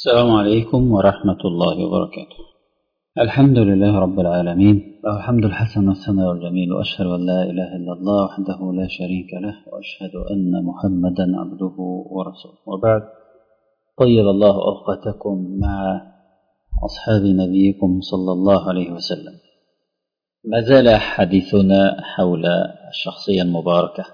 السلام عليكم ورحمة الله وبركاته الحمد لله رب العالمين له الحمد الحسن والثناء الجميل وأشهد أن لا إله إلا الله وحده لا شريك له وأشهد أن محمدا عبده ورسوله وبعد طيب الله أوقاتكم مع أصحاب نبيكم صلى الله عليه وسلم ما زال حديثنا حول الشخصية المباركة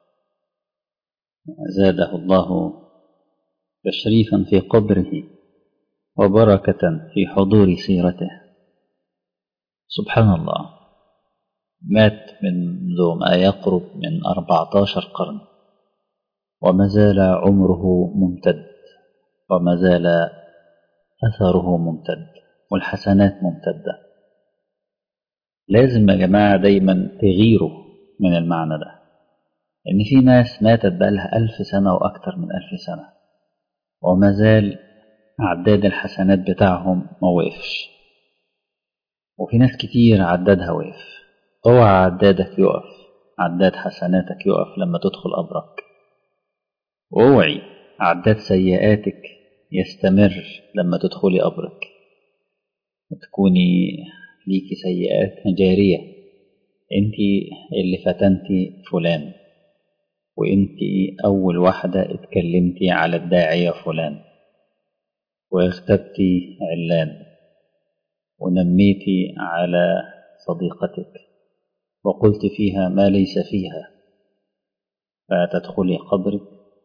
زاده الله تشريفا في قبره وبركة في حضور سيرته سبحان الله مات منذ ما يقرب من أربعة عشر قرن وما زال عمره ممتد وما زال أثره ممتد والحسنات ممتدة لازم يا جماعة دايما تغيروا من المعنى ده إن في ناس ماتت بقالها ألف سنة وأكتر من ألف سنة وما زال عداد الحسنات بتاعهم ما وقفش وفي ناس كتير عدادها وقف اوعى عدادك يقف عداد حسناتك يقف لما تدخل قبرك واوعي عداد سيئاتك يستمر لما تدخلي قبرك تكوني ليكي سيئات جارية انت اللي فتنتي فلان وانت اول واحدة اتكلمتي على الداعية فلان واغتبتي علان ونميتي على صديقتك وقلت فيها ما ليس فيها فتدخلي قبرك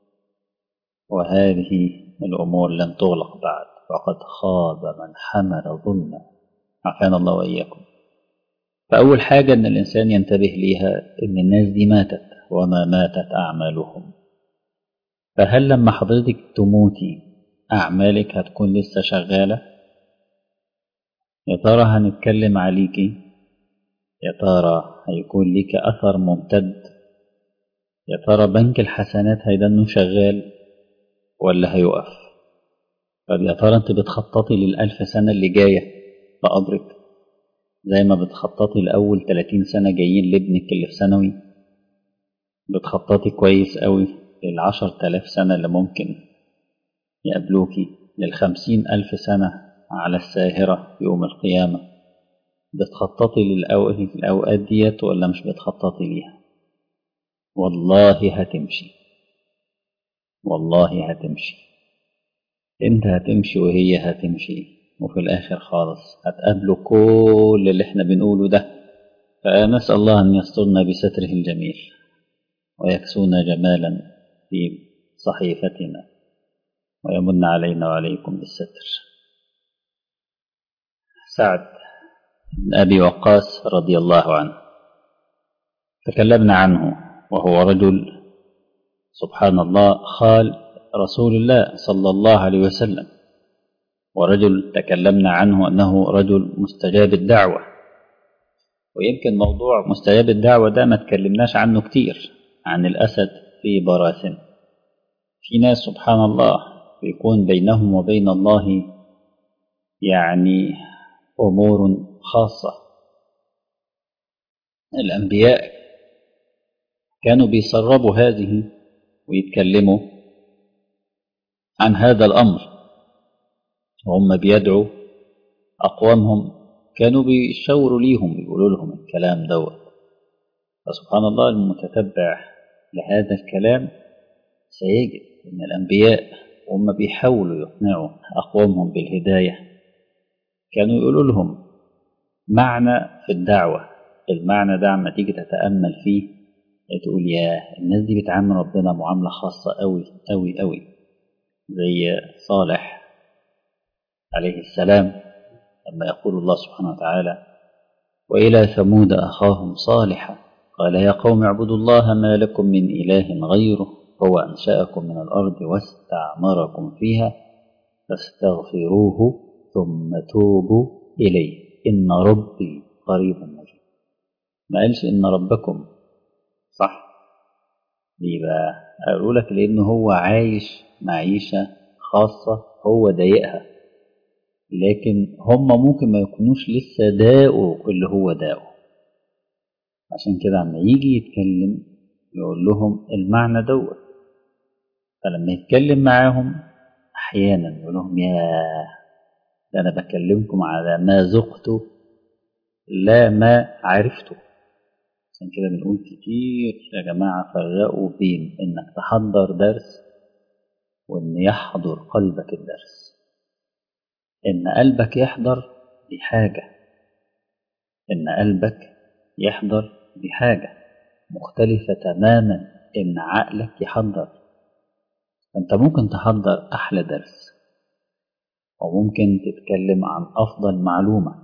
وهذه الأمور لم تغلق بعد وقد خاب من حمل ظلما عافانا الله وإياكم فأول حاجة أن الإنسان ينتبه ليها أن الناس دي ماتت وما ماتت أعمالهم فهل لما حضرتك تموتي أعمالك هتكون لسه شغالة يا ترى هنتكلم عليكي يا ترى هيكون ليك أثر ممتد يا ترى بنك الحسنات هيدنه شغال ولا هيقف طب يا ترى انت بتخططي للألف سنة اللي جاية في قبرك زي ما بتخططي لأول 30 سنة جايين لابنك اللي في ثانوي بتخططي كويس قوي للعشر تلاف سنة اللي ممكن يقابلوكي للخمسين ألف سنة على الساهرة يوم القيامة بتخططي للأوقات ديت ولا مش بتخططي ليها والله هتمشي والله هتمشي انت هتمشي وهي هتمشي وفي الآخر خالص هتقابلوا كل اللي احنا بنقوله ده فنسأل الله أن يسترنا بستره الجميل ويكسونا جمالا في صحيفتنا ويمن علينا وعليكم بالستر سعد بن أبي وقاص رضي الله عنه تكلمنا عنه وهو رجل سبحان الله خال رسول الله صلى الله عليه وسلم ورجل تكلمنا عنه أنه رجل مستجاب الدعوة ويمكن موضوع مستجاب الدعوة ده ما تكلمناش عنه كتير عن الأسد في براثن في ناس سبحان الله بيكون بينهم وبين الله يعني أمور خاصة الأنبياء كانوا بيسربوا هذه ويتكلموا عن هذا الأمر وهم بيدعوا أقوامهم كانوا بيشاوروا ليهم يقولوا لهم الكلام دوت فسبحان الله المتتبع لهذا الكلام سيجد أن الأنبياء وهم بيحاولوا يقنعوا أقوامهم بالهداية كانوا يقولوا لهم معنى في الدعوة المعنى ده عما تيجي تتأمل فيه تقول يا الناس دي بتعامل ربنا معاملة خاصة أوي أوي أوي زي صالح عليه السلام لما يقول الله سبحانه وتعالى وإلى ثمود أخاهم صالحا قال يا قوم اعبدوا الله ما لكم من إله غيره هو أنشأكم من الأرض واستعمركم فيها فاستغفروه ثم توبوا إليه إن ربي قريب مجيب ما قالش إن ربكم صح يبقى أقول لك لأنه هو عايش معيشة خاصة هو ضايقها لكن هم ممكن ما يكونوش لسه داقوا اللي هو داقه عشان كده عما يجي يتكلم يقول لهم المعنى دوت فلما يتكلم معاهم أحيانا يقول لهم يا ده أنا بكلمكم على ما ذقت لا ما عرفته عشان كده بنقول كتير يا جماعة فرقوا بين إنك تحضر درس وإن يحضر قلبك الدرس إن قلبك يحضر دي حاجة إن قلبك يحضر دي حاجة مختلفة تماما إن عقلك يحضر فأنت ممكن تحضر أحلى درس وممكن تتكلم عن أفضل معلومة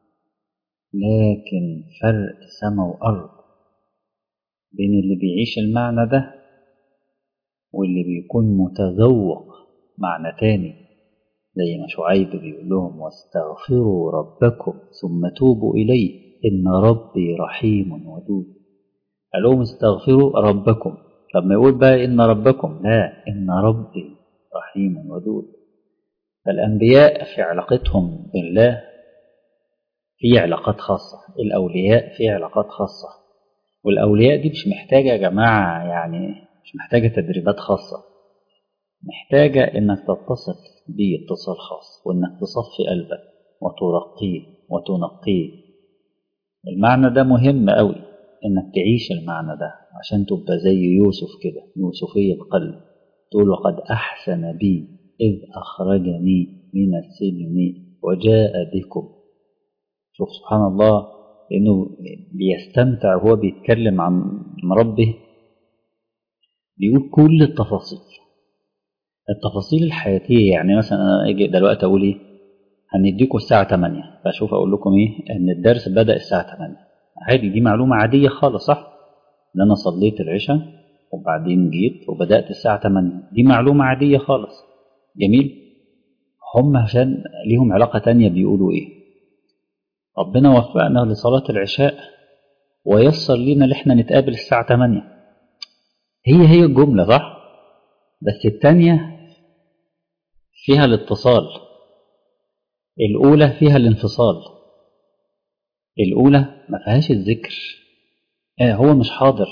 لكن فرق سما وأرض بين اللي بيعيش المعنى ده واللي بيكون متذوق معنى تاني زي ما شعيب بيقول لهم واستغفروا ربكم ثم توبوا إليه إن ربي رحيم ودود قال لهم استغفروا ربكم لما يقول بقى إن ربكم لا إن ربي رحيم ودود فالأنبياء في علاقتهم بالله في علاقات خاصة الأولياء في علاقات خاصة والأولياء دي مش محتاجة يا جماعة يعني مش محتاجة تدريبات خاصة محتاجة إنك تتصل بيه اتصال خاص وإنك تصفي قلبك وترقيه وتنقيه المعنى ده مهم قوي إنك تعيش المعنى ده عشان تبقى زي يوسف كده يوسفي القلب تقول وقد أحسن بي إذ أخرجني من السجن وجاء بكم شوف سبحان الله لأنه بيستمتع وهو بيتكلم عن ربه بيقول كل التفاصيل التفاصيل الحياتية يعني مثلا أنا أجي دلوقتي أقول إيه هنديكم الساعة 8 فأشوف أقول لكم إيه إن الدرس بدأ الساعة 8 عادي دي معلومة عادية خالص صح؟ إن أنا صليت العشاء وبعدين جيت وبدأت الساعة 8 دي معلومة عادية خالص جميل هم عشان ليهم علاقة تانية بيقولوا إيه ربنا وفقنا لصلاة العشاء ويسر لنا ان احنا نتقابل الساعة 8 هي هي الجملة صح بس التانية فيها الاتصال الأولى فيها الانفصال الأولى ما فيهاش الذكر آه هو مش حاضر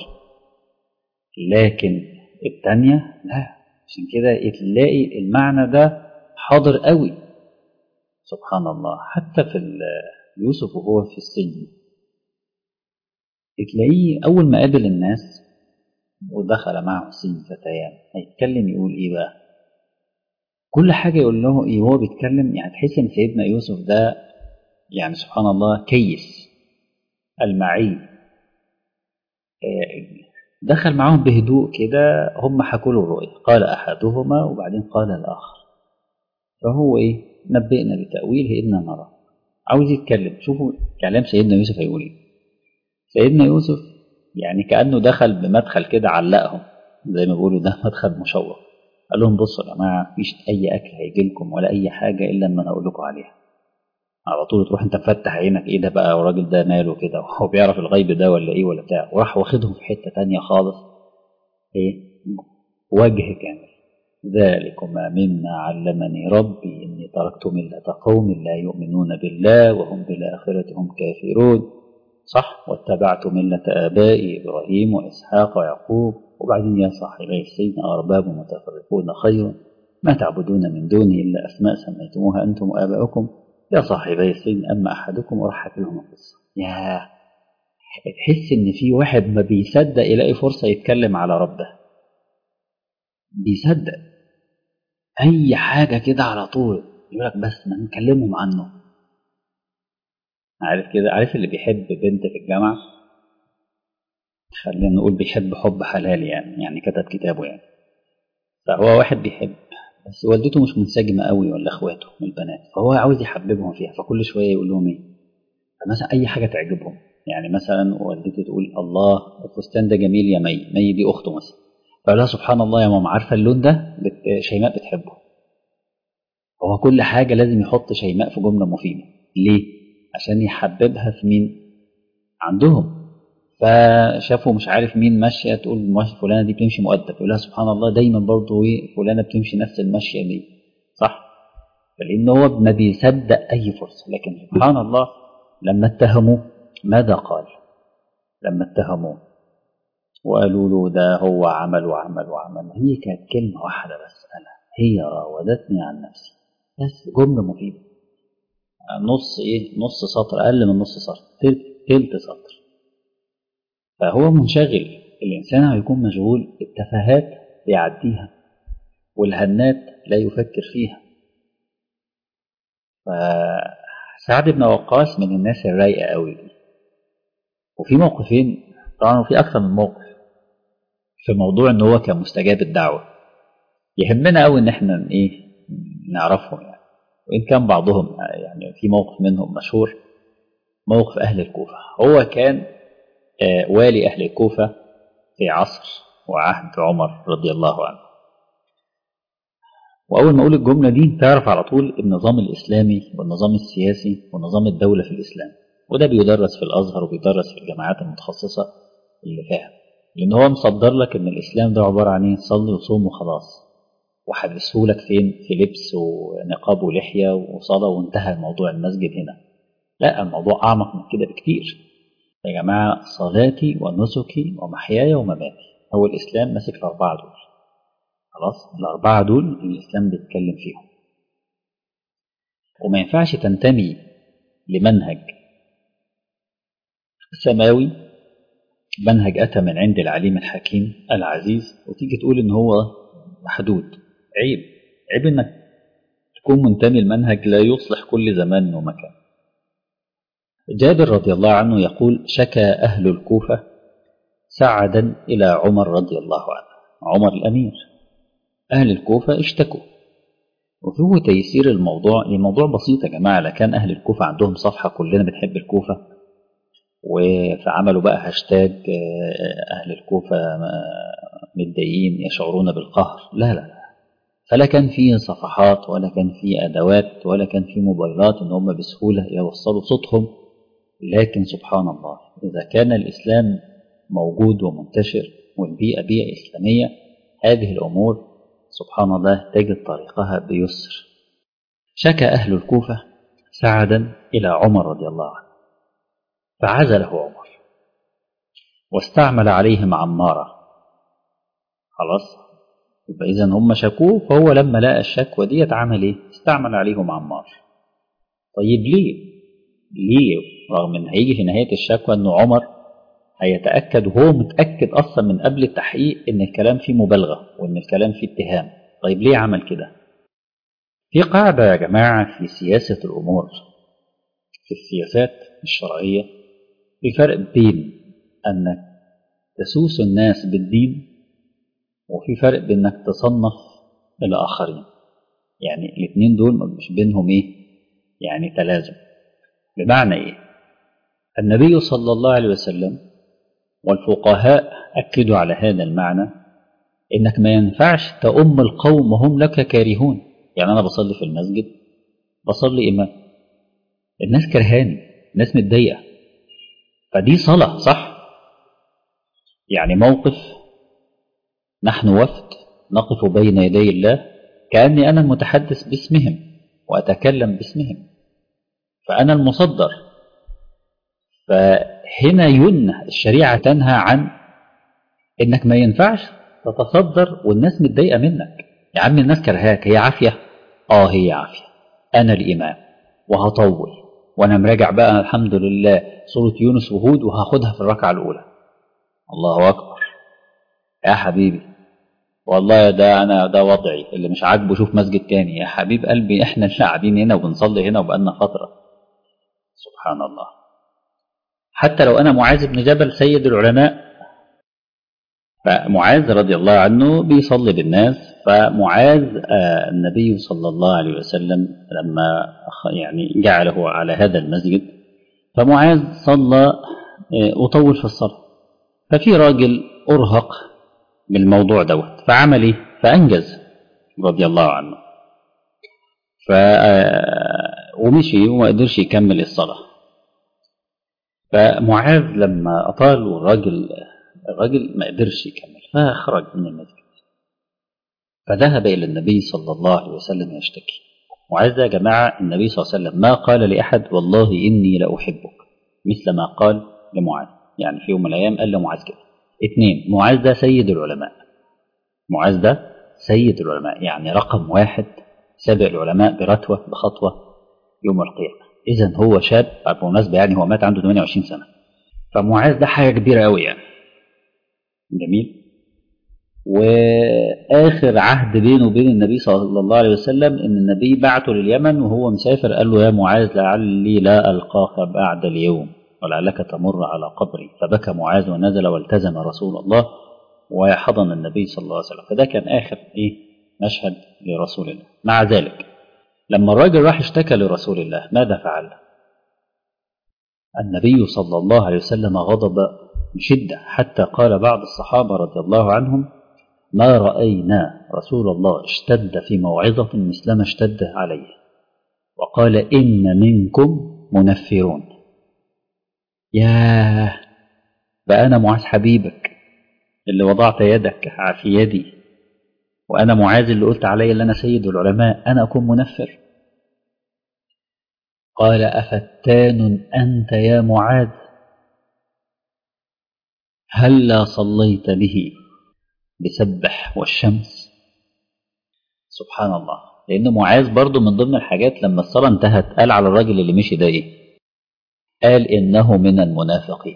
لكن التانية لا عشان كده تلاقي المعنى ده حاضر قوي سبحان الله حتى في يوسف وهو في السجن تلاقيه أول ما قابل الناس ودخل معه سجن فتيان هيتكلم يقول إيه بقى كل حاجة يقول له إيه وهو بيتكلم يعني تحس إن سيدنا يوسف ده يعني سبحان الله كيس المعي دخل معاهم بهدوء كده هم حكوا له الرؤيا قال أحدهما وبعدين قال الآخر فهو إيه نبئنا بتأويله إنا نرى عاوز يتكلم شوفوا كلام سيدنا يوسف هيقول ايه سيدنا يوسف يعني كأنه دخل بمدخل كده علقهم زي ما بيقولوا ده مدخل مشوق قال لهم بصوا يا جماعة مفيش أي أكل هيجي لكم ولا أي حاجة إلا لما أنا أقول لكم عليها على طول تروح أنت مفتح عينك إيه ده بقى والراجل ده ماله كده هو بيعرف الغيب ده ولا إيه ولا بتاع وراح واخدهم في حتة تانية خالص إيه وجه كامل ذلكما مما علمني ربي إني تركت ملة قوم لا يؤمنون بالله وهم بالآخرة هم كافرون صح واتبعت ملة آبائي إبراهيم وإسحاق ويعقوب وبعدين يا صاحبي السجن أرباب متفرقون خير ما تعبدون من دونه إلا أسماء سميتموها أنتم وآباؤكم يا صاحبي السجن أما أحدكم وراح لهم القصة يا تحس إن في واحد ما بيصدق يلاقي فرصة يتكلم على ربه بيصدق اي حاجه كده على طول يقول لك بس ما نكلمهم عنه عارف كده عارف اللي بيحب بنت في الجامعه خلينا نقول بيحب حب حلال يعني يعني كتب كتابه يعني فهو واحد بيحب بس والدته مش منسجمه قوي ولا اخواته من البنات فهو عاوز يحببهم فيها فكل شويه يقول لهم ايه مثلا اي حاجه تعجبهم يعني مثلا والدته تقول الله الفستان ده جميل يا مي مي دي اخته مثلا فقال لها سبحان الله يا ماما عارفه اللون ده بت... شيماء بتحبه هو كل حاجه لازم يحط شيماء في جمله مفيده ليه عشان يحببها في مين عندهم فشافوا مش عارف مين ماشيه تقول فلانه دي بتمشي مؤدب يقول لها سبحان الله دايما برضه ايه فلانه بتمشي نفس المشيه دي صح فلان هو ما بيصدق اي فرصه لكن سبحان الله لما اتهموه ماذا قال لما اتهموه وقالوا له ده هو عمل وعمل وعمل هي كانت كلمة واحدة بس أنا هي راودتني عن نفسي بس جملة مفيدة نص ايه نص سطر اقل من نص سطر تلت, تلت سطر فهو منشغل الانسان هيكون مشغول التفاهات بيعديها والهنات لا يفكر فيها فسعد بن وقاص من الناس الرايقة قوي دي وفي موقفين طبعا وفي أكثر من موقف في موضوع إن هو كان مستجاب الدعوة يهمنا قوي إن إحنا إيه نعرفهم يعني وإن كان بعضهم يعني في موقف منهم مشهور موقف أهل الكوفة هو كان آه والي أهل الكوفة في عصر وعهد عمر رضي الله عنه وأول ما أقول الجملة دي تعرف على طول النظام الإسلامي والنظام السياسي ونظام الدولة في الإسلام وده بيدرس في الأزهر وبيدرس في الجامعات المتخصصة اللي فيها لأن هو مصدر لك إن الإسلام ده عبارة عن إيه صلي وصوم وخلاص وحدثهولك فين في لبس ونقاب ولحية وصلاة وانتهى موضوع المسجد هنا لا الموضوع أعمق من كده بكتير يا جماعة صلاتي ونسكي ومحياي ومماتي هو الإسلام ماسك الأربعة دول خلاص الأربعة دول الإسلام بيتكلم فيهم وما ينفعش تنتمي لمنهج سماوي منهج أتى من عند العليم الحكيم العزيز وتيجي تقول إن هو محدود عيب عيب إنك تكون منتمي لمنهج لا يصلح كل زمان ومكان جابر رضي الله عنه يقول شكى أهل الكوفة سعدا إلى عمر رضي الله عنه عمر الأمير أهل الكوفة اشتكوا وهو تيسير الموضوع الموضوع بسيط يا جماعة لكان أهل الكوفة عندهم صفحة كلنا بنحب الكوفة فعملوا بقى هاشتاج أهل الكوفة متضايقين يشعرون بالقهر لا لا فلا كان في صفحات ولا كان في أدوات ولا كان في موبايلات إن هم بسهولة يوصلوا صوتهم لكن سبحان الله إذا كان الإسلام موجود ومنتشر والبيئة بيئة إسلامية هذه الأمور سبحان الله تجد طريقها بيسر شكى أهل الكوفة سعدا إلى عمر رضي الله عنه فعزله عمر واستعمل عليهم عمارة خلاص يبقى إذا هم شكوه فهو لما لقى الشكوى دي عمل إيه؟ استعمل عليهم عمار طيب ليه؟ ليه؟ رغم إن هيجي في نهاية الشكوى إنه عمر هيتأكد وهو متأكد أصلا من قبل التحقيق إن الكلام فيه مبالغة وإن الكلام فيه اتهام طيب ليه عمل كده؟ في قاعدة يا جماعة في سياسة الأمور في السياسات الشرعية في فرق بين أنك تسوس الناس بالدين وفي فرق بين أنك تصنف الآخرين يعني الاثنين دول مش بينهم إيه؟ يعني تلازم بمعنى إيه؟ النبي صلى الله عليه وسلم والفقهاء أكدوا على هذا المعنى إنك ما ينفعش تأم القوم وهم لك كارهون يعني أنا بصلي في المسجد بصلي إمام الناس كرهاني الناس متضايقة فدي صلاة صح يعني موقف نحن وفد نقف بين يدي الله كأني أنا المتحدث باسمهم وأتكلم باسمهم فأنا المصدر فهنا ينهى الشريعة تنهى عن إنك ما ينفعش تتصدر والناس متضايقة منك يا عم الناس كرهاك هي عافية آه هي عافية أنا الإمام وهطول وأنا مراجع بقى الحمد لله سورة يونس وهود وهاخدها في الركعة الأولى الله أكبر يا حبيبي والله ده أنا ده وضعي اللي مش عاجبه شوف مسجد تاني يا حبيب قلبي إحنا اللي قاعدين هنا وبنصلي هنا وبقالنا فترة سبحان الله حتى لو أنا معاذ بن جبل سيد العلماء فمعاذ رضي الله عنه بيصلي بالناس فمعاذ آه النبي صلى الله عليه وسلم لما يعني جعله على هذا المسجد فمعاذ صلى آه وطول في الصلاة ففي راجل أرهق بالموضوع دوت فعمل ايه فأنجز رضي الله عنه ف ومشي وما قدرش يكمل الصلاة فمعاذ لما أطال والراجل الراجل ما قدرش يكمل فخرج من المسجد فذهب إلى النبي صلى الله عليه وسلم يشتكي معاذ يا جماعة النبي صلى الله عليه وسلم ما قال لأحد والله إني لأحبك مثل ما قال لمعاذ يعني في يوم من الأيام قال لمعاذ كده اثنين معاذ ده سيد العلماء معاذ ده سيد العلماء يعني رقم واحد سابق العلماء برتوة بخطوة يوم القيامة إذا هو شاب بالمناسبة يعني هو مات عنده 28 سنة فمعاذ ده حاجة كبيرة قوي يعني جميل وآخر عهد بينه وبين النبي صلى الله عليه وسلم إن النبي بعته لليمن وهو مسافر قال له يا معاذ لعلي لا ألقاك بعد اليوم ولعلك تمر على قبري فبكى معاذ ونزل والتزم رسول الله وحضن النبي صلى الله عليه وسلم فده كان آخر إيه مشهد لرسول الله مع ذلك لما الراجل راح اشتكى لرسول الله ماذا فعل النبي صلى الله عليه وسلم غضب بشدة حتى قال بعض الصحابة رضي الله عنهم ما رأينا رسول الله اشتد في موعظة مثلما اشتد عليه وقال إن منكم منفرون ياه بقى أنا معاذ حبيبك اللي وضعت يدك في يدي وأنا معاذ اللي قلت علي اللي أنا سيد العلماء أنا أكون منفر قال أفتان أنت يا معاذ هلا صليت به بسبح والشمس سبحان الله لأن معاذ برضو من ضمن الحاجات لما الصلاة انتهت قال على الراجل اللي مشي ده إيه قال إنه من المنافقين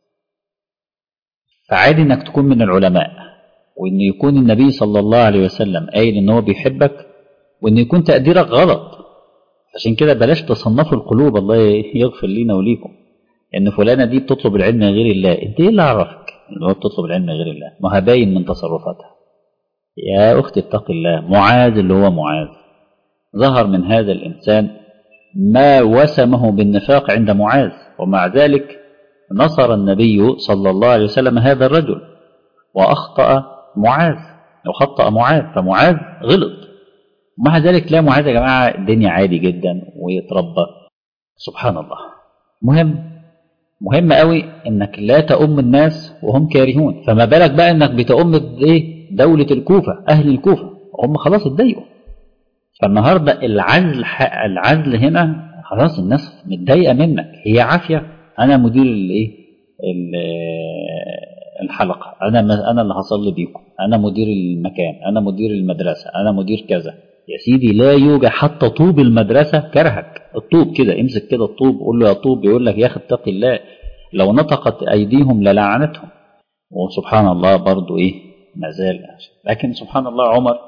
فعادي إنك تكون من العلماء وإن يكون النبي صلى الله عليه وسلم قايل إن هو بيحبك وإن يكون تقديرك غلط عشان كده بلاش تصنفوا القلوب الله يغفر لنا وليكم إن فلانة دي بتطلب العلم من غير الله أنت إيه اللي عرفك إن هو بتطلب العلم من غير الله ما باين من تصرفاتها يا أختي اتق الله معاذ اللي هو معاذ ظهر من هذا الإنسان ما وسمه بالنفاق عند معاذ ومع ذلك نصر النبي صلى الله عليه وسلم هذا الرجل وأخطأ معاذ وخطأ معاذ فمعاذ غلط ومع ذلك لا معاذ يا جماعة الدنيا عادي جدا ويتربى سبحان الله مهم مهم قوي انك لا تؤم الناس وهم كارهون فما بالك بقى انك بتؤم ايه دولة الكوفة اهل الكوفة هم خلاص اتضايقوا فالنهاردة العزل العزل هنا خلاص الناس متضايقة منك هي عافية انا مدير الايه الحلقة انا انا اللي هصلي بيكم انا مدير المكان انا مدير المدرسة انا مدير كذا يا سيدي لا يوجد حتى طوب المدرسة كرهك الطوب كده امسك كده الطوب قول له يا طوب يقول لك يا اخي اتق الله لو نطقت ايديهم للعنتهم وسبحان الله برضو ايه ما زال لكن سبحان الله عمر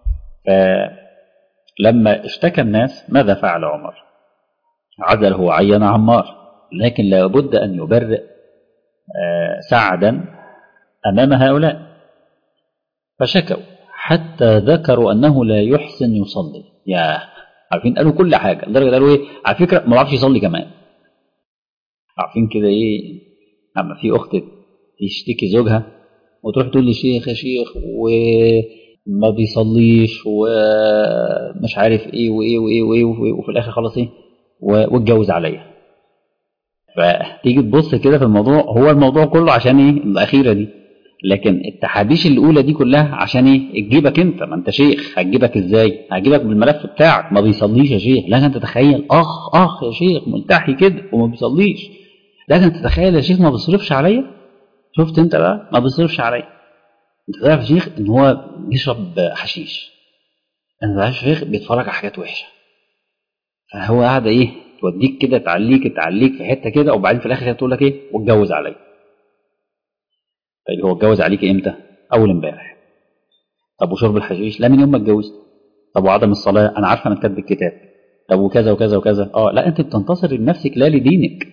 لما اشتكى الناس ماذا فعل عمر عزله وعين عمار لكن لابد ان يبرئ سعدا امام هؤلاء فشكوا حتى ذكروا انه لا يحسن يصلي يا عارفين قالوا كل حاجه لدرجه قالوا ايه على فكره ما بعرفش يصلي كمان عارفين كده ايه اما في اخت تشتكي زوجها وتروح تقول لي شيخ يا شيخ وما بيصليش ومش عارف ايه وايه وايه وايه, وإيه وفي الاخر خلاص ايه واتجوز عليا فتيجي تبص كده في الموضوع هو الموضوع كله عشان ايه الاخيره دي لكن التحابيش الاولى دي كلها عشان ايه تجيبك انت ما انت شيخ هتجيبك ازاي هتجيبك بالملف بتاعك ما بيصليش يا شيخ لكن تتخيل اخ اخ يا شيخ ملتحي كده وما بيصليش لكن تتخيل يا شيخ ما بيصرفش عليا شفت انت بقى ما بيصرفش عليا انت تعرف يا شيخ ان هو بيشرب حشيش انت تعرف يا شيخ بيتفرج على حاجات وحشه فهو قاعد ايه توديك كده تعليك تعليك في حته كده وبعدين في الاخر تقول لك ايه واتجوز عليا طيب هو اتجوز عليك امتى؟ اول امبارح طب وشرب الحشيش لا من يوم ما اتجوزت طب وعدم الصلاه انا عارفه انا كاتب الكتاب طب وكذا وكذا وكذا اه لا انت بتنتصر لنفسك لا لدينك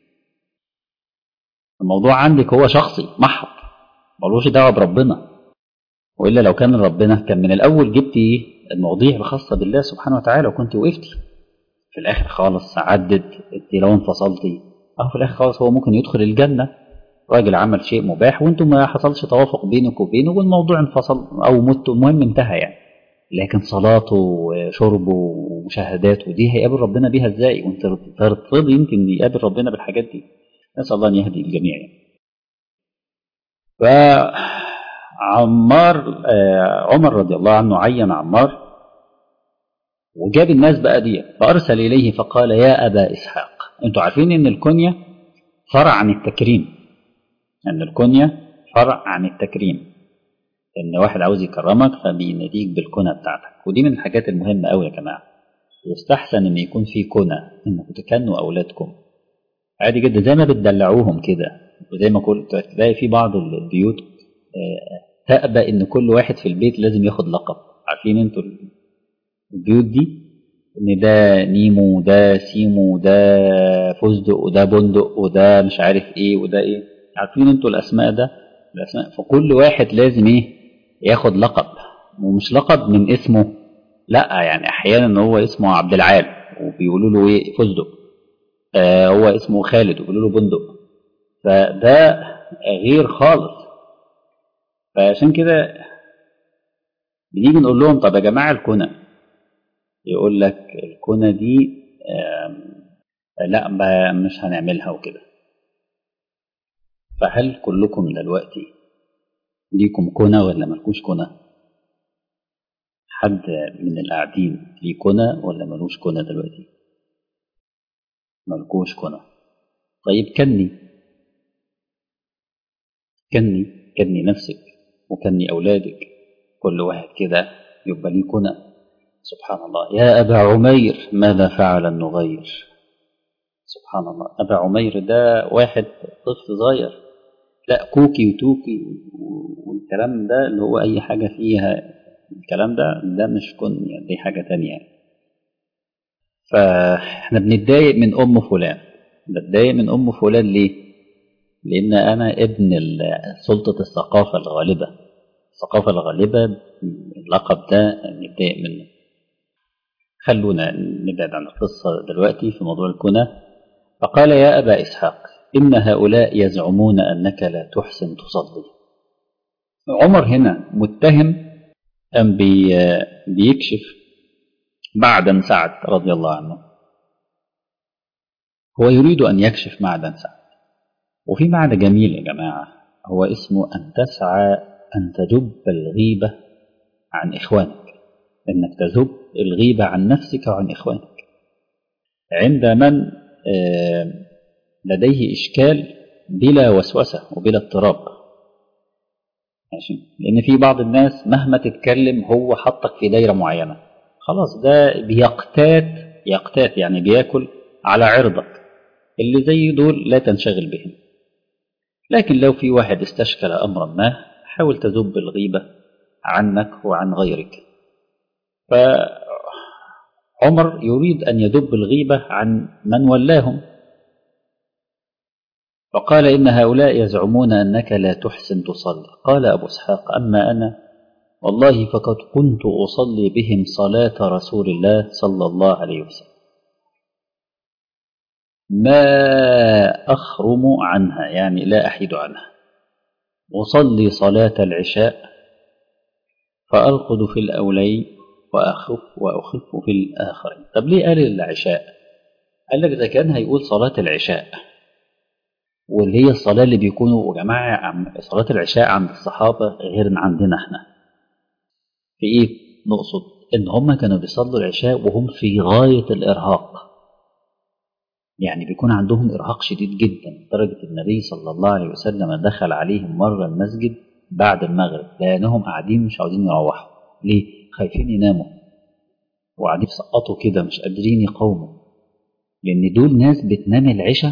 الموضوع عندك هو شخصي محض ملوش دعوه بربنا والا لو كان ربنا كان من الاول جبتي المواضيع الخاصه بالله سبحانه وتعالى وكنت وقفتي في الاخر خالص عدت انت لو انفصلتي اه في الاخر خالص هو ممكن يدخل الجنه راجل عمل شيء مباح وانتم ما حصلش توافق بينك وبينه والموضوع انفصل او مت المهم انتهى يعني لكن صلاته وشربه ومشاهداته دي هيقابل ربنا بيها ازاي وانت ترتضي يمكن يقابل ربنا بالحاجات دي نسال الله ان يهدي الجميع يعني. فعمار عمر رضي الله عنه عين عمار وجاب الناس بقى دي فارسل اليه فقال يا ابا اسحاق انتوا عارفين ان الكنيه فرع عن التكريم أن الكنية فرع عن التكريم ان واحد عاوز يكرمك فبيناديك بالكنى بتاعتك ودي من الحاجات المهمه قوي يا جماعه يستحسن ان يكون في كنى انكم تكنوا اولادكم عادي جدا زي ما بتدلعوهم كده وزي ما قلت تلاقي في بعض البيوت تأبى ان كل واحد في البيت لازم ياخد لقب عارفين انتوا البيوت دي ان ده نيمو وده سيمو وده فستق وده بندق وده مش عارف ايه وده ايه عارفين انتوا الاسماء ده الاسماء فكل واحد لازم ايه ياخد لقب ومش لقب من اسمه لا يعني احيانا هو اسمه عبد العال وبيقولوا له ايه فستق آه هو اسمه خالد وبيقولوا له بندق فده غير خالص فعشان كده بنيجي نقول لهم طب يا جماعه الكنى يقول لك الكنى دي لا مش هنعملها وكده فهل كلكم دلوقتي ليكم كنى ولا ملكوش كنى حد من القاعدين ليه كنى ولا ملوش كنى دلوقتي ملكوش كنى طيب كني كني كني نفسك وكني أولادك كل واحد كده يبقى ليه كنى سبحان الله يا أبا عمير ماذا فعل النغير سبحان الله أبا عمير ده واحد طفل صغير لا كوكي وتوكي والكلام ده اللي هو أي حاجة فيها الكلام ده ده مش كن يعني دي حاجة تانية فاحنا بنتضايق من أم فلان بتضايق من أم فلان ليه؟ لأن أنا ابن سلطة الثقافة الغالبة الثقافة الغالبة اللقب ده نتضايق منه خلونا نبعد عن القصة دلوقتي في موضوع الكنى فقال يا أبا إسحاق إن هؤلاء يزعمون أنك لا تحسن تصلي عمر هنا متهم أم بي بيكشف معدن سعد رضي الله عنه هو يريد أن يكشف معدن سعد وفي معنى جميل يا جماعة هو اسمه أن تسعى أن تجب الغيبة عن إخوانك أنك تذب الغيبة عن نفسك وعن إخوانك عند من لديه إشكال بلا وسوسة وبلا اضطراب ماشي لأن في بعض الناس مهما تتكلم هو حطك في دايرة معينة خلاص ده بيقتات يقتات يعني بياكل على عرضك اللي زي دول لا تنشغل بهم لكن لو في واحد استشكل أمرا ما حاول تذب الغيبة عنك وعن غيرك فعمر يريد أن يذب الغيبة عن من ولاهم فقال إن هؤلاء يزعمون أنك لا تحسن تصلي قال أبو اسحاق أما أنا والله فقد كنت أصلي بهم صلاة رسول الله صلى الله عليه وسلم ما أخرم عنها يعني لا أحيد عنها أصلي صلاة العشاء فأرقد في الأولين وأخف وأخف في الآخرين طب ليه قال العشاء قال لك إذا كان هيقول صلاة العشاء واللي هي الصلاة اللي بيكونوا يا جماعة صلاة العشاء عند الصحابة غير عندنا احنا في ايه نقصد ان هم كانوا بيصلوا العشاء وهم في غاية الإرهاق يعني بيكون عندهم إرهاق شديد جدا لدرجة النبي صلى الله عليه وسلم دخل عليهم مرة المسجد بعد المغرب لأنهم قاعدين مش عاوزين يروحوا ليه؟ خايفين يناموا وقاعدين يسقطوا كده مش قادرين يقاوموا لأن دول ناس بتنام العشاء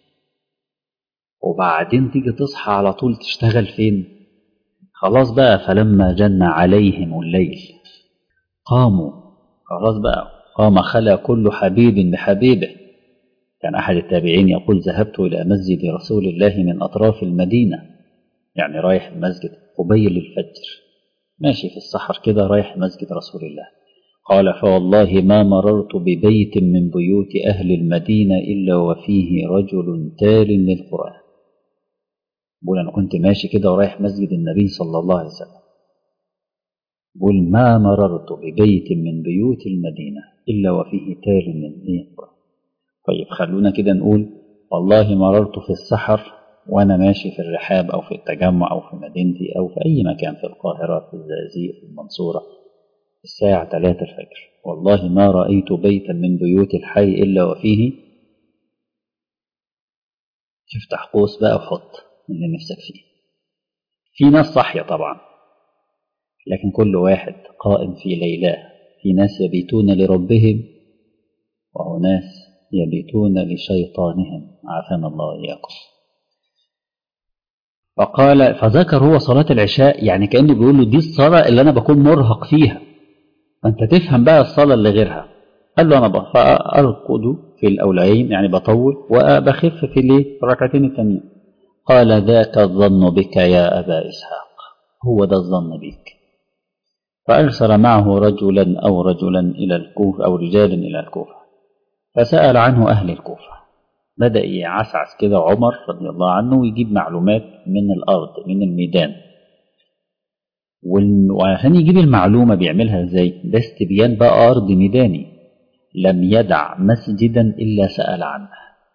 وبعدين تيجي تصحى على طول تشتغل فين خلاص بقى فلما جن عليهم الليل قاموا خلاص بقى قام خلا كل حبيب بحبيبه كان أحد التابعين يقول ذهبت إلى مسجد رسول الله من أطراف المدينة يعني رايح المسجد قبيل الفجر ماشي في السحر كده رايح مسجد رسول الله قال فوالله ما مررت ببيت من بيوت أهل المدينة إلا وفيه رجل تال للقرآن بقول أنا كنت ماشي كده ورايح مسجد النبي صلى الله عليه وسلم بقول ما مررت ببيت من بيوت المدينة إلا وفيه تال من القرآن طيب خلونا كده نقول والله مررت في السحر وأنا ماشي في الرحاب أو في التجمع أو في مدينتي أو في أي مكان في القاهرة في الزقازيق في المنصورة الساعة 3 الفجر والله ما رأيت بيتا من بيوت الحي إلا وفيه افتح قوس بقى وحط اللي نفسك فيه في ناس صاحية طبعا لكن كل واحد قائم في ليلاه في ناس يبيتون لربهم وأناس يبيتون لشيطانهم عافانا الله وإياكم فقال فذكر هو صلاة العشاء يعني كأنه بيقول له دي الصلاة اللي أنا بكون مرهق فيها فأنت تفهم بقى الصلاة اللي غيرها قال له أنا أرقد في الأولين يعني بطول وبخف في ليه الركعتين الثانيين قال ذاك الظن بك يا أبا إسحاق هو ده الظن بك فأرسل معه رجلا أو رجلا إلى الكوفة أو رجال إلى الكوفة فسأل عنه أهل الكوفة بدأ يعسعس كده عمر رضي الله عنه ويجيب معلومات من الأرض من الميدان وعشان يجيب المعلومة بيعملها ازاي ده استبيان بقى أرض ميداني لم يدع مسجدا إلا سأل عنه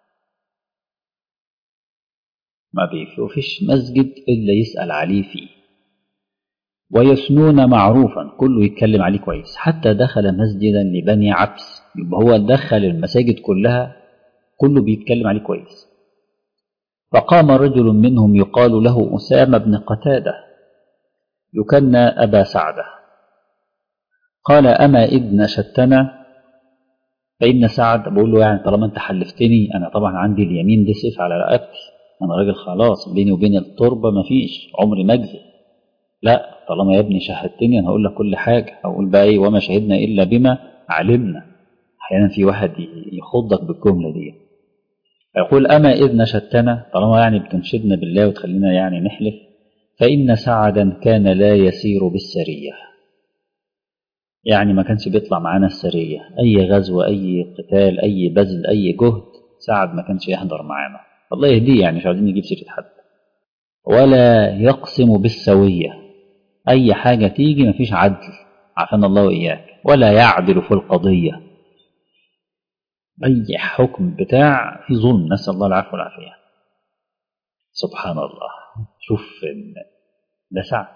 ما بيفيش مسجد إلا يسأل عليه فيه ويثنون معروفا كله يتكلم عليه كويس حتى دخل مسجدا لبني عبس يبقى هو دخل المساجد كلها كله بيتكلم عليه كويس فقام رجل منهم يقال له أسامة بن قتادة يكنى أبا سعدة قال أما إذ نشدتنا فإن سعد بقول له يعني طالما أنت حلفتني أنا طبعا عندي اليمين دي سيف على رقبتي أنا راجل خلاص بيني وبين التربة مفيش عمري ما أكذب لا طالما يا ابني شهدتني أنا هقول لك كل حاجة هقول بقى إيه وما شهدنا إلا بما علمنا أحيانا في واحد يخضك بالجملة دي يقول أما إذ نشدتنا طالما يعني بتنشدنا بالله وتخلينا يعني نحلف فإن سعدا كان لا يسير بالسرية يعني ما كانش بيطلع معانا السرية أي غزو أي قتال أي بذل أي جهد سعد ما كانش يحضر معانا الله يهديه يعني مش عايزين نجيب سيرة حد ولا يقسم بالسوية أي حاجة تيجي مفيش عدل عافانا الله وإياك ولا يعدل في القضية أي حكم بتاع في ظلم نسأل الله العفو والعافية سبحان الله شوف ده سعد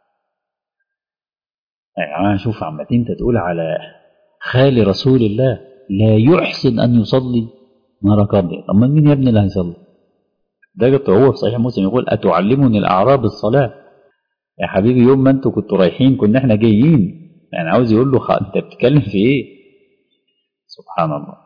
يعني شوف عمتين انت تقول على خال رسول الله لا يحسن أن يصلي ما ركب طب مين يا ابني اللي هيصلي ده هو في صحيح مسلم يقول أتعلمني الأعراب الصلاة يا حبيبي يوم ما انتوا كنتوا رايحين كنا احنا جايين يعني عاوز يقول له خ... انت بتتكلم في ايه سبحان الله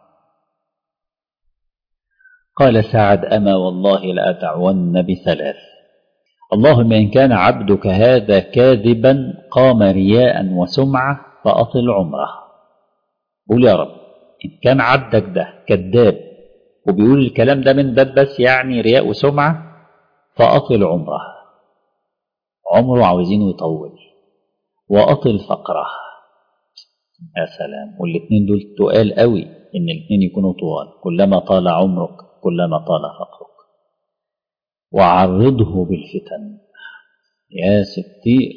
قال سعد أما والله لأدعون بثلاث اللهم إن كان عبدك هذا كاذبا قام رياء وسمعة فأطل عمره قول يا رب إن كان عبدك ده كذاب وبيقول الكلام ده من باب بس يعني رياء وسمعة فأطل عمره عمره عاوزينه يطول وأطل فقره يا سلام والاتنين دول تقال قوي إن الاتنين يكونوا طوال كلما طال عمرك كلما طال فقرك وعرضه بالفتن يا ستير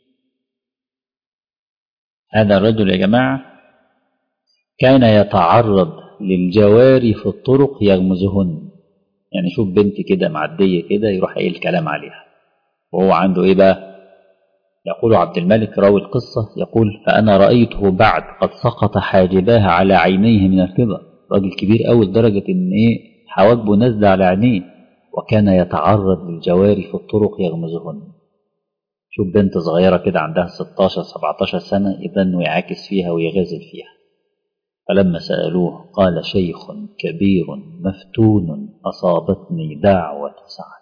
هذا الرجل يا جماعة كان يتعرض للجواري في الطرق يغمزهن يعني شوف بنت كده معدية كده يروح قايل الكلام عليها وهو عنده ايه بقى يقول عبد الملك راوي القصة يقول فأنا رأيته بعد قد سقط حاجباها على عينيه من الكبر راجل كبير قوي لدرجة ان ايه حواجبه نازلة على عينيه وكان يتعرض للجواري في الطرق يغمزهن شوف بنت صغيرة كده عندها 16 17 سنة إذا إنه يعاكس فيها ويغازل فيها فلما سألوه قال شيخ كبير مفتون أصابتني دعوة سعد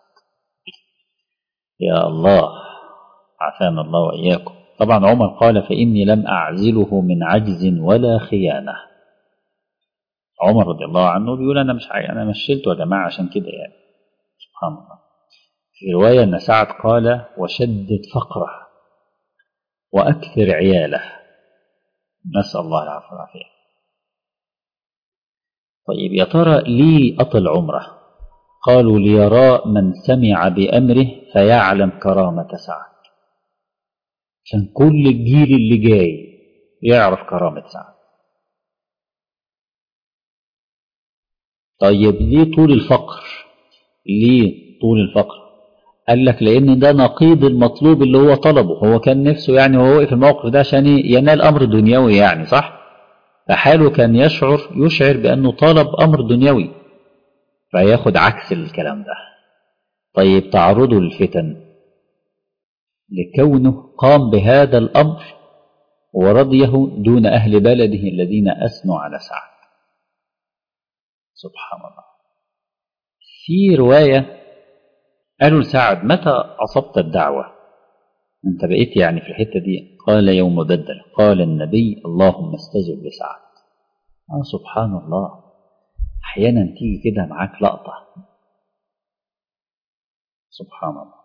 يا الله عافانا الله وإياكم طبعا عمر قال فإني لم أعزله من عجز ولا خيانة عمر رضي الله عنه بيقول أنا مش أنا مشيته يا جماعة عشان كده يعني سبحان الله في رواية أن سعد قال وشدد فقره وأكثر عياله نسأل الله العفو والعافية طيب يا ترى ليه أطل عمره قالوا ليرى من سمع بأمره فيعلم كرامة سعد عشان كل الجيل اللي جاي يعرف كرامة سعد طيب ليه طول الفقر ليه طول الفقر قال لك لان ده نقيض المطلوب اللي هو طلبه هو كان نفسه يعني وهو في الموقف ده عشان ينال امر دنيوي يعني صح فحاله كان يشعر يشعر بانه طلب امر دنيوي فياخد عكس الكلام ده طيب تعرضه للفتن لكونه قام بهذا الأمر ورضيه دون أهل بلده الذين أثنوا على سعد سبحان الله في رواية قالوا لسعد متى أصبت الدعوة أنت بقيت يعني في الحتة دي قال يوم بدل قال النبي اللهم استجب لسعد آه سبحان الله أحيانا تيجي كده معاك لقطة سبحان الله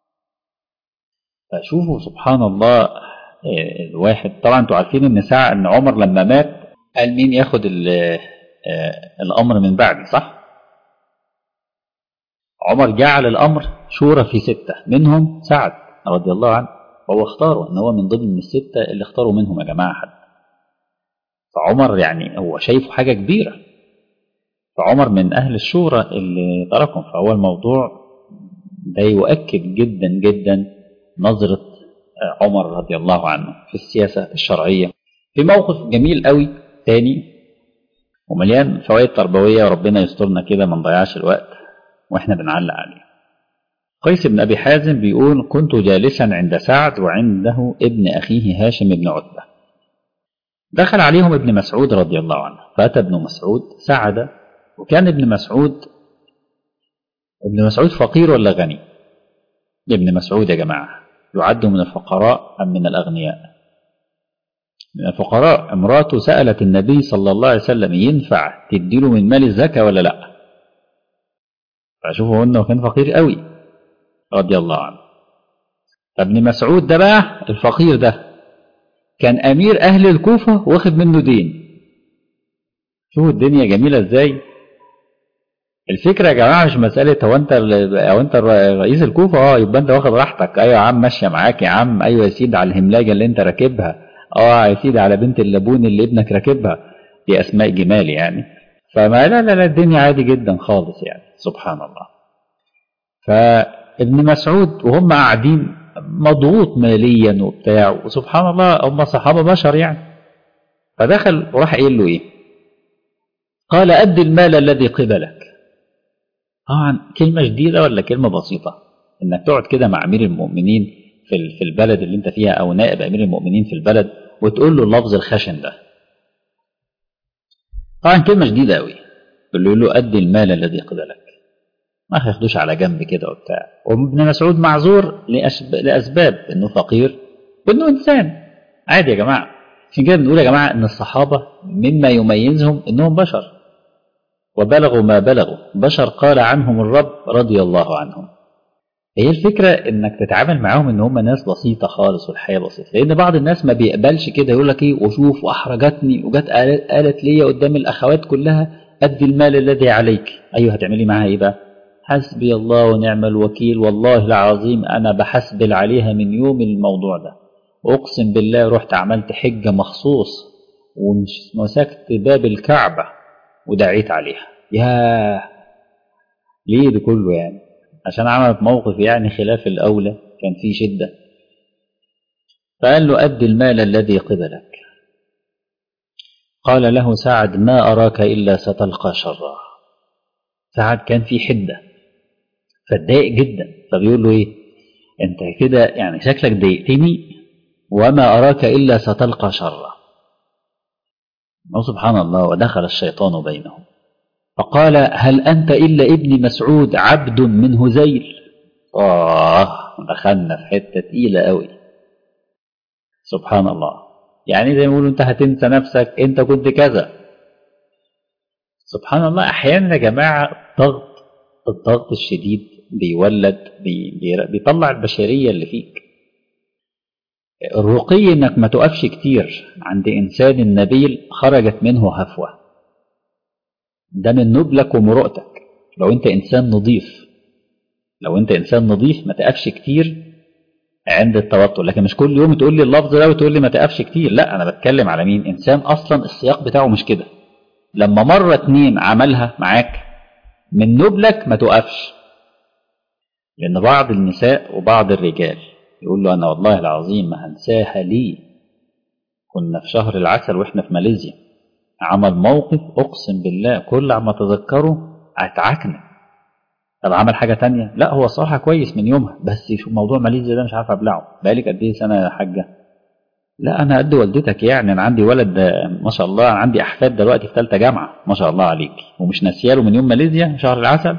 فشوفوا سبحان الله الواحد طبعا انتوا عارفين ان ساعة ان عمر لما مات قال مين ياخد الامر من بعدي صح عمر جعل الامر شورى في ستة منهم سعد رضي الله عنه وهو اختاره ان هو من ضمن الستة اللي اختاروا منهم يا جماعة حد فعمر يعني هو شايفه حاجة كبيرة فعمر من اهل الشورى اللي تركهم فهو الموضوع ده يؤكد جدا جدا نظرة عمر رضي الله عنه في السياسة الشرعية في موقف جميل قوي تاني ومليان فوائد تربوية وربنا يسترنا كده ما نضيعش الوقت واحنا بنعلق عليه قيس بن أبي حازم بيقول كنت جالسا عند سعد وعنده ابن أخيه هاشم بن عتبة دخل عليهم ابن مسعود رضي الله عنه فأتى ابن مسعود سعد وكان ابن مسعود ابن مسعود فقير ولا غني ابن مسعود يا جماعة يعد من الفقراء أم من الأغنياء من الفقراء امراته سألت النبي صلى الله عليه وسلم ينفع تديله من مال الزكاة ولا لا فشوفوا انه كان فقير قوي رضي الله عنه فابن مسعود ده بقى الفقير ده كان امير اهل الكوفة واخد منه دين شوفوا الدنيا جميلة ازاي الفكرة يا جماعة مش مسألة هو انت او انت رئيس الكوفة اه يبقى انت واخد راحتك ايوه يا عم ماشية معاك يا عم ايوه يا سيدي على الهملاجة اللي انت راكبها اه يا سيدي على بنت اللبون اللي ابنك راكبها دي اسماء جمال يعني فما لا لا لا الدنيا عادي جدا خالص يعني سبحان الله فابن مسعود وهم قاعدين مضغوط ماليا وبتاع وسبحان الله هم صحابة بشر يعني فدخل وراح قايل له ايه قال أد المال الذي قبلك طبعا كلمة جديدة ولا كلمة بسيطة انك تقعد كده مع امير المؤمنين في في البلد اللي انت فيها او نائب امير المؤمنين في البلد وتقول له اللفظ الخشن ده طبعا كلمة جديدة قوي يقول له أدي المال الذي قبلك ما ياخدوش على جنب كده وبتاع وابن مسعود معذور لأسب... لأسباب إنه فقير وإنه إنسان عادي يا جماعة عشان كده بنقول يا جماعة إن الصحابة مما يميزهم إنهم بشر وبلغوا ما بلغوا بشر قال عنهم الرب رضي الله عنهم هي الفكرة إنك تتعامل معاهم إن هم ناس بسيطة خالص والحياة بسيطة لأن بعض الناس ما بيقبلش كده يقول لك إيه وشوف وأحرجتني وجت قالت لي قدام الأخوات كلها أدي المال الذي عليك أيوه هتعملي معاها إيه بقى حسبي الله ونعم الوكيل والله العظيم أنا بحسبل عليها من يوم الموضوع ده أقسم بالله رحت عملت حجة مخصوص ومسكت باب الكعبة ودعيت عليها ياه ليه ده كله يعني عشان عملت موقف يعني خلاف الأولى كان فيه شدة فقال له أد المال الذي قبلك قال له سعد ما أراك إلا ستلقى شرا سعد كان في حدة فاتضايق جدا فبيقول له إيه أنت كده يعني شكلك ضايقتني وما أراك إلا ستلقى شرا وسبحان الله ودخل الشيطان بينهم فقال هل أنت إلا ابن مسعود عبد من هزيل آه دخلنا في حتة تقيلة قوي سبحان الله يعني زي ما يقولوا أنت هتنسى نفسك أنت كنت كذا سبحان الله أحيانا يا جماعة ضغط الضغط الشديد بيولد بي بيطلع البشرية اللي فيك الرقي انك ما تقفش كتير عند انسان نبيل خرجت منه هفوه ده من نبلك ومرؤتك لو انت انسان نظيف لو انت انسان نظيف ما تقفش كتير عند التوتر لكن مش كل يوم تقول لي اللفظ ده وتقول لي ما تقفش كتير لا انا بتكلم على مين انسان اصلا السياق بتاعه مش كده لما مرة اتنين عملها معاك من نبلك ما تقفش لان بعض النساء وبعض الرجال يقول له انا والله العظيم ما هنساها ليه كنا في شهر العسل واحنا في ماليزيا عمل موقف اقسم بالله كل عما اتذكره اتعكنن طب عمل حاجة تانية لا هو الصراحة كويس من يومها بس شو موضوع ماليزيا ده مش عارف أبلعه بقالك قد إيه سنة يا حاجة لا أنا قد والدتك يعني أنا عندي ولد ما شاء الله أنا عندي أحفاد دلوقتي في ثالثة جامعة ما شاء الله عليك ومش ناسياله من يوم ماليزيا شهر العسل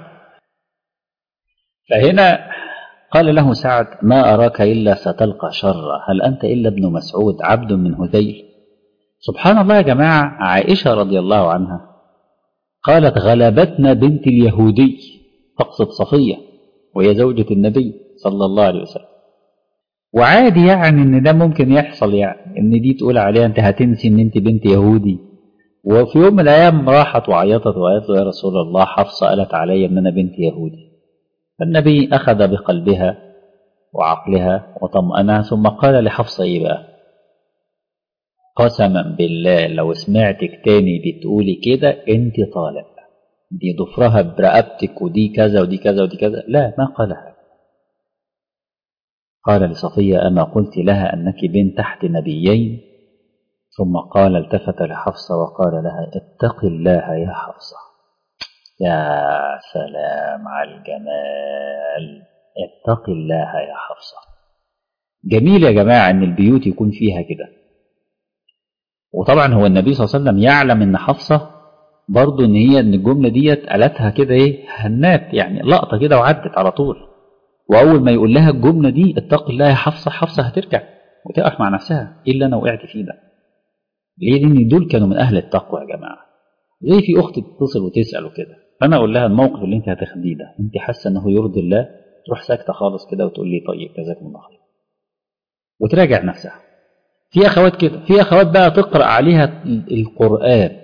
فهنا قال له سعد ما أراك إلا ستلقى شرا هل أنت إلا ابن مسعود عبد من هذيل سبحان الله يا جماعة عائشة رضي الله عنها قالت غلبتنا بنت اليهودي تقصد صفية وهي زوجة النبي صلى الله عليه وسلم وعادي يعني ان ده ممكن يحصل يعني ان دي تقول عليها انت هتنسي ان انت بنت يهودي وفي يوم من الايام راحت وعيطت وقالت له يا رسول الله حفصه قالت علي ان انا بنت يهودي فالنبي اخذ بقلبها وعقلها وطمأنها ثم قال لحفصه ايه بقى قسما بالله لو سمعتك تاني بتقولي كده انت طالق دي ضفرها برقبتك ودي كذا ودي كذا ودي كذا لا ما قالها قال لصفية أما قلت لها أنك بنت تحت نبيين ثم قال التفت لحفصة وقال لها اتق الله يا حفصة يا سلام على الجمال اتق الله يا حفصة جميل يا جماعة أن البيوت يكون فيها كده وطبعا هو النبي صلى الله عليه وسلم يعلم أن حفصة برضه ان هي ان الجمله ديت قالتها كده ايه هنات يعني لقطه كده وعدت على طول واول ما يقول لها الجمله دي اتق الله يا حفصه حفصه هترجع وتقف مع نفسها ايه اللي انا وقعت فيه ده ليه لان دول كانوا من اهل التقوى يا جماعه زي في اخت تتصل وتسال وكده فانا اقول لها الموقف اللي انت هتاخديه ده انت حاسه انه يرضي الله تروح ساكته خالص كده وتقول لي طيب جزاكم الله خير وتراجع نفسها في اخوات كده في اخوات بقى تقرا عليها القران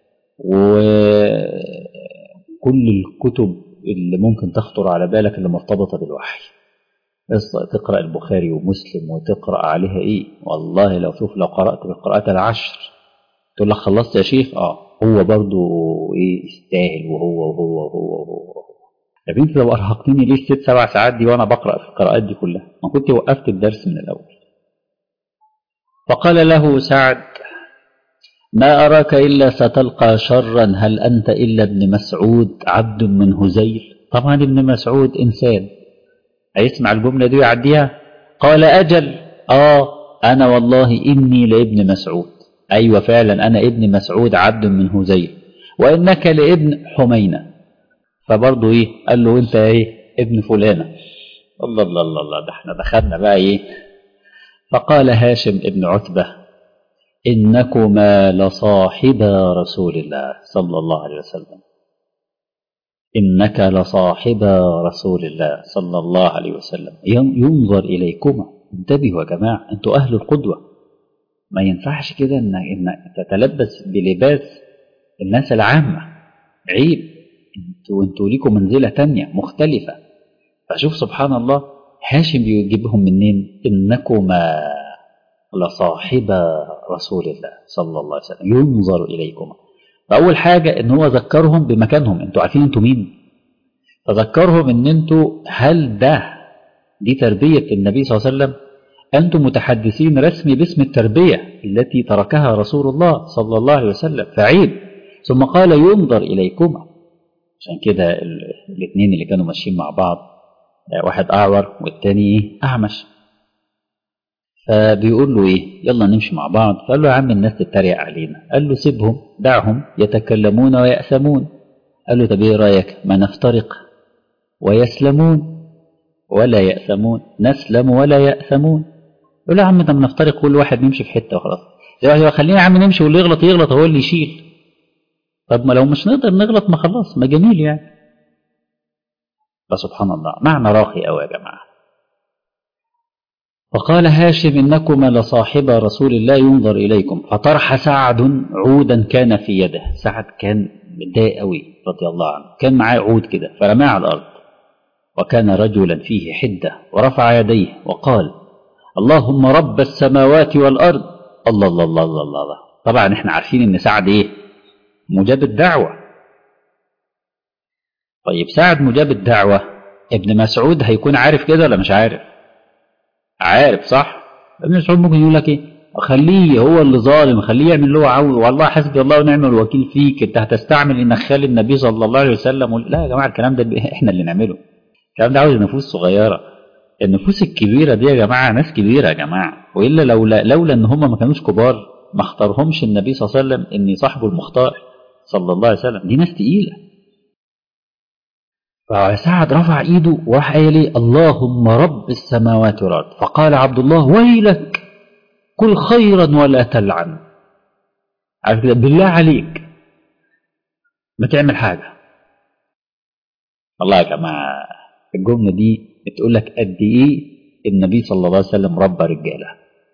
وكل الكتب اللي ممكن تخطر على بالك اللي مرتبطة بالوحي تقرأ البخاري ومسلم وتقرأ عليها ايه والله لو شوف لو قرأت بالقراءات العشر تقول لك خلصت يا شيخ اه هو برضو ايه يستاهل وهو وهو وهو وهو يا بنتي لو ارهقتني ليه الست سبع ساعات دي وانا بقرأ في القراءات دي كلها ما كنت وقفت الدرس من الاول فقال له سعد ما أراك إلا ستلقى شرا هل أنت إلا ابن مسعود عبد من هزيل طبعا ابن مسعود إنسان هيسمع الجملة دي ويعديها قال أجل آه أنا والله إني لابن مسعود أيوة فعلا أنا ابن مسعود عبد من هزيل وإنك لابن حمينة فبرضه إيه قال له أنت إيه ابن فلانة الله الله الله الله ده احنا دخلنا بقى إيه فقال هاشم ابن عتبة إنكما لصاحبا رسول الله صلى الله عليه وسلم إنك لصاحبا رسول الله صلى الله عليه وسلم ينظر إليكما انتبهوا يا جماعة أنتوا أهل القدوة ما ينفعش كده إن إن تتلبس بلباس الناس العامة عيب انتوا انتوا ليكم منزلة تانية مختلفة فشوف سبحان الله هاشم بيجيبهم منين إنكما لصاحب رسول الله صلى الله عليه وسلم ينظر إليكما فأول حاجة إن هو ذكرهم بمكانهم أنتوا عارفين أنتوا مين فذكرهم إن أنتوا هل ده دي تربية النبي صلى الله عليه وسلم أنتم متحدثين رسمي باسم التربية التي تركها رسول الله صلى الله عليه وسلم فعيب ثم قال ينظر إليكما عشان كده الاثنين اللي كانوا ماشيين مع بعض واحد أعور والتاني أعمش فبيقول له ايه يلا نمشي مع بعض فقال له يا عم الناس تتريق علينا قال له سيبهم دعهم يتكلمون ويأثمون قال له طب ايه رايك ما نفترق ويسلمون ولا يأثمون نسلم ولا يأثمون يقول له يا عم طب نفترق كل واحد نمشي في حته وخلاص خلينا يا عم نمشي واللي يغلط يغلط هو اللي يشيل طب ما لو مش نقدر نغلط ما خلاص ما جميل يعني فسبحان الله معنى راقي قوي يا جماعه فقال هاشم إنكما لصاحب رسول الله ينظر إليكم فطرح سعد عودا كان في يده سعد كان متضايق قوي رضي الله عنه كان معاه عود كده فرماه على الأرض وكان رجلا فيه حدة ورفع يديه وقال اللهم رب السماوات والأرض الله الله الله الله الله, الله. طبعا احنا عارفين ان سعد ايه مجاب الدعوة طيب سعد مجاب الدعوة ابن مسعود هيكون عارف كده ولا مش عارف عارف صح ابن مسعود ممكن يقول لك ايه خليه هو اللي ظالم خليه يعمل اللي هو عاوز والله حسبي الله ونعم الوكيل فيك انت هتستعمل انك خالي النبي صلى الله عليه وسلم ولا- لا يا جماعه الكلام ده احنا اللي نعمله الكلام ده عاوز نفوس صغيره النفوس الكبيره دي يا جماعه ناس كبيره يا جماعه والا لولا لولا ان هم ما كانوش كبار ما اختارهمش النبي صلى الله عليه وسلم ان صاحبه المختار صلى الله عليه وسلم دي ناس تقيله فسعد رفع ايده وراح قايل ايه اللهم رب السماوات والارض فقال عبد الله ويلك كل خيرا ولا تلعن عارف كده بالله عليك ما تعمل حاجه والله يا جماعه الجمله دي بتقول لك قد ايه النبي صلى الله عليه وسلم ربى رجاله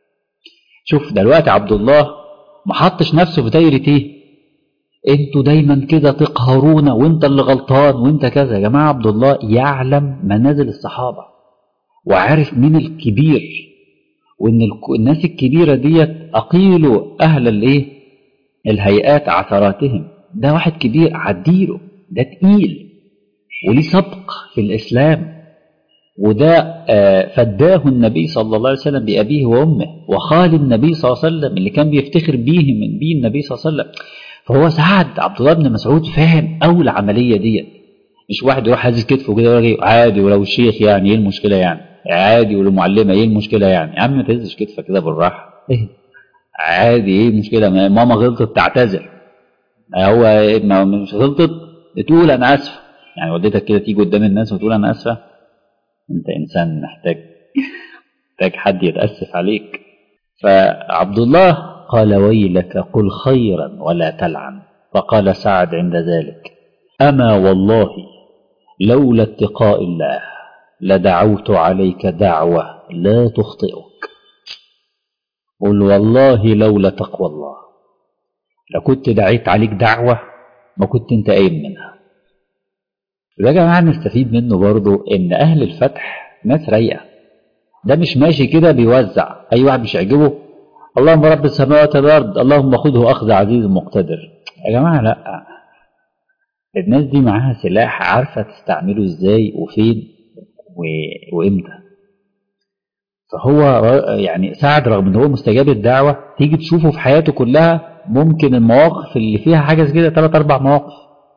شوف دلوقتي عبد الله ما حطش نفسه في دايره ايه انتوا دايما كده تقهرونا وانت اللي غلطان وانت كذا يا جماعه عبد الله يعلم منازل الصحابه وعارف مين الكبير وان الك- الناس الكبيره ديت اقيلوا اهل الايه الهيئات عثراتهم ده واحد كبير عديله ده تقيل وليه سبق في الاسلام وده آه، فداه النبي صلى الله عليه وسلم بأبيه وأمه وخال النبي صلى الله عليه وسلم اللي كان بيفتخر بيه من بيه النبي صلى الله عليه وسلم فهو سعد عبد الله بن مسعود فاهم أول العملية ديت مش واحد يروح هازز كتفه كده ويقول لك عادي ولو الشيخ يعني ايه المشكلة يعني عادي ولو معلمة ايه المشكلة يعني يا عم ما تهزش كتفك كده بالراحة ايه عادي ايه المشكلة ما ماما غلطت تعتذر هو إيه، ما مش غلطت تقول انا اسفة يعني والدتك كده تيجي قدام الناس وتقول انا اسفة انت انسان محتاج محتاج حد يتاسف عليك فعبد الله قال ويلك قل خيرا ولا تلعن فقال سعد عند ذلك اما والله لولا اتقاء الله لدعوت عليك دعوه لا تخطئك قل والله لولا تقوى الله لكنت دعيت عليك دعوه ما كنت انت قايم منها وده يا جماعه نستفيد منه برضو ان اهل الفتح ناس رايقه ده مش ماشي كده بيوزع اي واحد مش يعجبه اللهم رب السماوات والارض اللهم خذه اخذ عزيز مقتدر يا جماعه لا الناس دي معاها سلاح عارفه تستعمله ازاي وفين و... وامتى فهو ر- يعني سعد رغم ان هو مستجاب الدعوه تيجي تشوفه في حياته كلها ممكن المواقف اللي فيها حاجه زي كده ثلاث اربع مواقف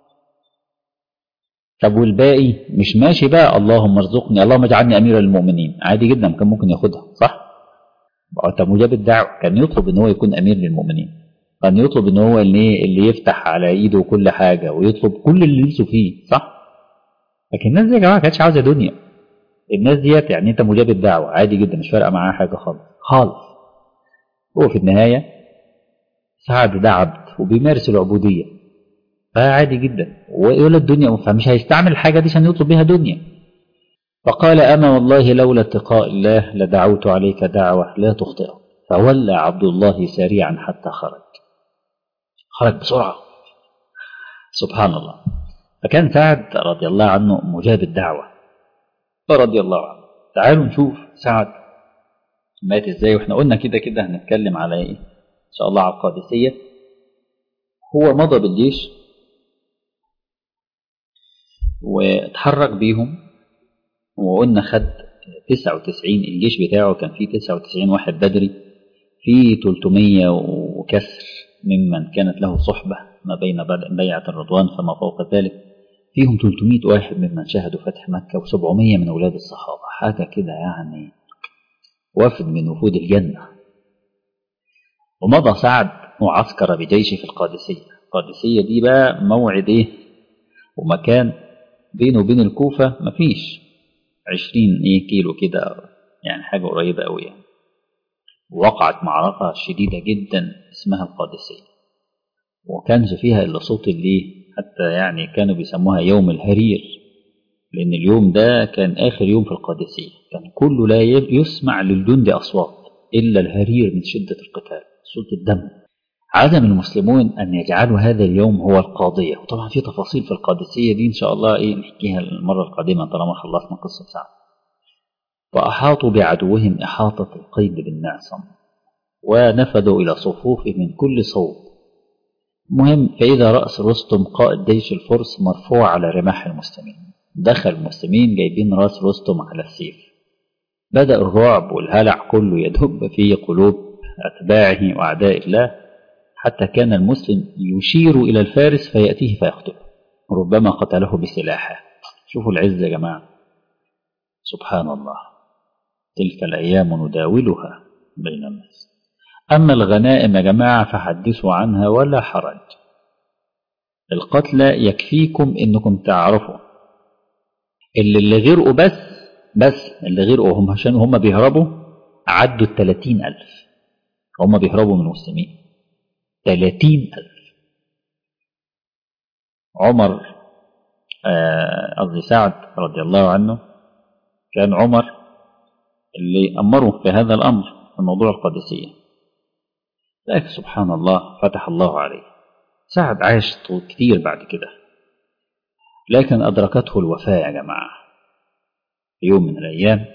طب والباقي مش ماشي بقى اللهم ارزقني اللهم اجعلني امير المؤمنين عادي جدا كان ممكن ياخدها صح طب مجاب الدعوه كان يطلب ان هو يكون امير للمؤمنين كان يطلب ان هو اللي اللي يفتح على ايده كل حاجه ويطلب كل اللي نفسه فيه صح لكن الناس دي يا جماعه ما كانتش عاوزه دنيا الناس ديت يعني انت مجاب الدعوه عادي جدا مش فارقه معاه حاجه خالص خالص هو في النهايه سعد ده عبد وبيمارس العبوديه فعادي جدا ويقول الدنيا فمش هيستعمل الحاجه دي عشان يطلب بيها دنيا فقال اما والله لولا اتقاء الله لدعوت عليك دعوه لا تخطئك فولى عبد الله سريعا حتى خرج خرج بسرعه سبحان الله فكان سعد رضي الله عنه مجاب الدعوه رضي الله عنه تعالوا نشوف سعد مات ازاي واحنا قلنا كده كده هنتكلم على ايه ان شاء الله على القادسيه هو مضى بالجيش واتحرك بيهم وقلنا خد 99 الجيش بتاعه كان فيه 99 واحد بدري فيه 300 وكسر ممن كانت له صحبة ما بين بيعة الرضوان فما فوق ذلك فيهم 300 واحد ممن شهدوا فتح مكة و700 من أولاد الصحابة حاجة كده يعني وفد من وفود الجنة ومضى سعد معسكر بجيشه في القادسية القادسية دي بقى موعد ايه ومكان بينه وبين الكوفة مفيش عشرين ايه كيلو كده يعني حاجة قريبة أوي يعني وقعت معركة شديدة جدا اسمها القادسية وكانش فيها إلا صوت الليل حتى يعني كانوا بيسموها يوم الهرير لأن اليوم ده كان آخر يوم في القادسية كان كله لا يسمع للجند أصوات إلا الهرير من شدة القتال صوت الدم عزم المسلمون أن يجعلوا هذا اليوم هو القاضية وطبعا في تفاصيل في القادسية دي إن شاء الله إيه نحكيها المرة القادمة طالما خلصنا قصة سعد وأحاطوا بعدوهم إحاطة القيد بالمعصم ونفذوا إلى صفوف من كل صوب مهم فإذا رأس رستم قائد جيش الفرس مرفوع على رماح المسلمين دخل المسلمين جايبين رأس رستم على السيف بدأ الرعب والهلع كله يدب في قلوب أتباعه وأعداء الله حتى كان المسلم يشير إلى الفارس فيأتيه فيقتله ربما قتله بسلاحه شوفوا العز يا جماعة سبحان الله تلك الأيام نداولها بين الناس أما الغنائم يا جماعة فحدثوا عنها ولا حرج القتلى يكفيكم إنكم تعرفوا اللي اللي غرقوا بس بس اللي غرقوا هم عشان هم بيهربوا عدوا التلاتين ألف هم بيهربوا من المسلمين تلاتين ألف عمر قصدي آه سعد رضي الله عنه كان عمر اللي أمره في هذا الأمر في موضوع القادسية لكن سبحان الله فتح الله عليه سعد عاش كتير بعد كده لكن أدركته الوفاة يا جماعة في يوم من الأيام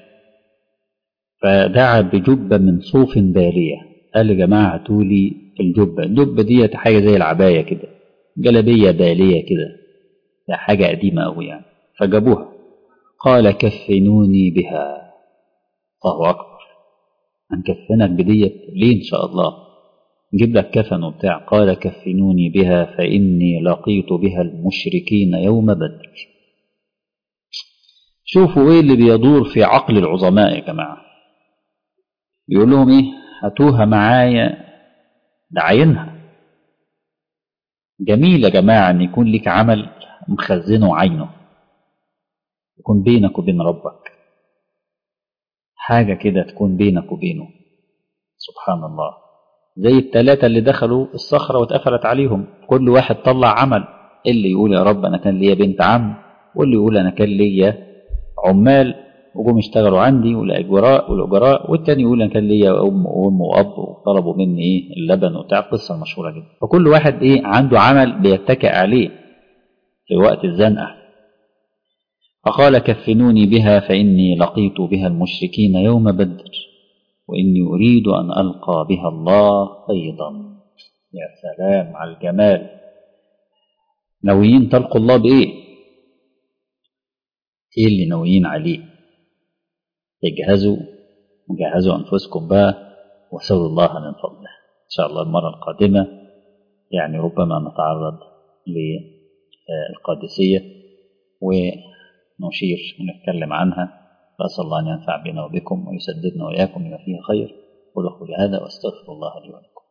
فدعا بجبة من صوف بالية قال يا جماعة هاتولي الجبة الجبة دي حاجة زي العباية كده جلبية بالية كده ده حاجة قديمة أوي يعني فجابوها قال كفنوني بها الله أكبر هنكفنك بديت ليه إن شاء الله نجيب لك كفن وبتاع قال كفنوني بها فإني لقيت بها المشركين يوم بدر شوفوا ايه اللي بيدور في عقل العظماء يا جماعة بيقول لهم ايه هاتوها معايا دعينها جميل يا جماعة ان يكون لك عمل مخزنه عينه يكون بينك وبين ربك حاجة كده تكون بينك وبينه سبحان الله زي الثلاثة اللي دخلوا الصخرة واتقفلت عليهم كل واحد طلع عمل اللي يقول يا رب أنا كان ليا بنت عم واللي يقول أنا كان ليا عمال وجم اشتغلوا عندي والأجراء والأجراء والتاني يقول أنا كان ليا أم وأم وأب وطلبوا مني إيه اللبن وبتاع قصة مشهورة جدا فكل واحد إيه عنده عمل بيتكئ عليه في وقت الزنقة فقال كفنوني بها فإني لقيت بها المشركين يوم بدر وإني أريد أن ألقى بها الله أيضا يا سلام على الجمال ناويين تلقوا الله بإيه إيه اللي ناويين عليه اجهزوا وجهزوا أنفسكم بقى وسلوا الله من فضله إن شاء الله المرة القادمة يعني ربما نتعرض للقادسية ونشير ونتكلم عنها فأسأل الله أن ينفع بنا وبكم ويسددنا وإياكم لما فيه خير قولوا قولي هذا وأستغفر الله لي ولكم